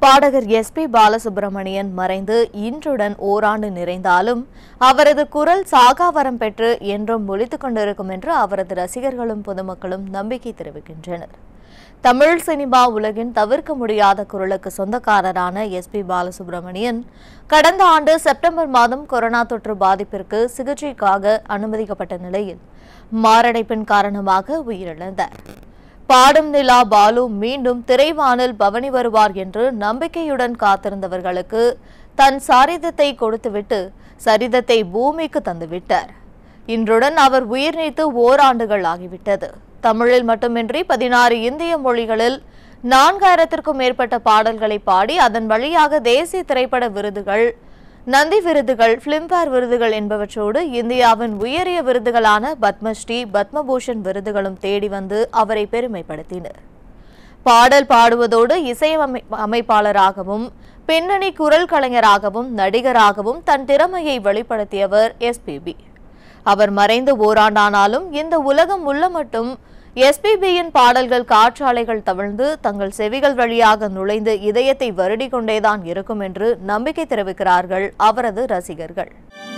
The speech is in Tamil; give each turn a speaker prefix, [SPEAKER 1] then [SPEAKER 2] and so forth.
[SPEAKER 1] பாடகர் எஸ் பி பாலசுப்ரமணியன் மறைந்து இன்றுடன் ஓராண்டு நிறைந்தாலும் அவரது குரல் சாகாவரம் பெற்று என்றும் ஒலித்துக் கொண்டிருக்கும் என்று அவரது ரசிகர்களும் பொதுமக்களும் நம்பிக்கை தெரிவிக்கின்றனர் தமிழ் சினிமா உலகின் தவிர்க்க முடியாத குரலுக்கு சொந்தக்காரரான எஸ் பி பாலசுப்ரமணியன் கடந்த ஆண்டு செப்டம்பர் மாதம் கொரோனா தொற்று பாதிப்பிற்கு சிகிச்சைக்காக அனுமதிக்கப்பட்ட நிலையில் மாரடைப்பின் காரணமாக உயிரிழந்தார் பாடும் நிலா பாலு மீண்டும் திரைவானில் பவனி வருவார் என்று நம்பிக்கையுடன் காத்திருந்தவர்களுக்கு தன் சாரிதத்தை கொடுத்துவிட்டு சரிதத்தை பூமிக்கு தந்துவிட்டார் இன்றுடன் அவர் உயிர் நீத்து ஓராண்டுகள் ஆகிவிட்டது தமிழில் மட்டுமின்றி பதினாறு இந்திய மொழிகளில் நான்காயிரத்திற்கும் மேற்பட்ட பாடல்களை பாடி அதன் வழியாக தேசிய திரைப்பட விருதுகள் நந்தி விருதுகள் பிலிம்பேர் விருதுகள் என்பவற்றோடு இந்தியாவின் உயரிய விருதுகளான பத்மஸ்ரீ பத்மபூஷன் விருதுகளும் தேடி வந்து அவரை பெருமைப்படுத்தினர் பாடல் பாடுவதோடு இசையமை அமைப்பாளராகவும் பின்னணி குரல் கலைஞராகவும் நடிகராகவும் தன் திறமையை வெளிப்படுத்தியவர் எஸ்பிபி அவர் மறைந்து ஓராண்டானாலும் இந்த உலகம் உள்ள மட்டும் எஸ்பிபியின் பாடல்கள் காற்றாலைகள் தவிழ்ந்து தங்கள் செவிகள் வழியாக நுழைந்து இதயத்தை வருடிக் கொண்டேதான் இருக்கும் என்று நம்பிக்கை தெரிவிக்கிறார்கள் அவரது ரசிகர்கள்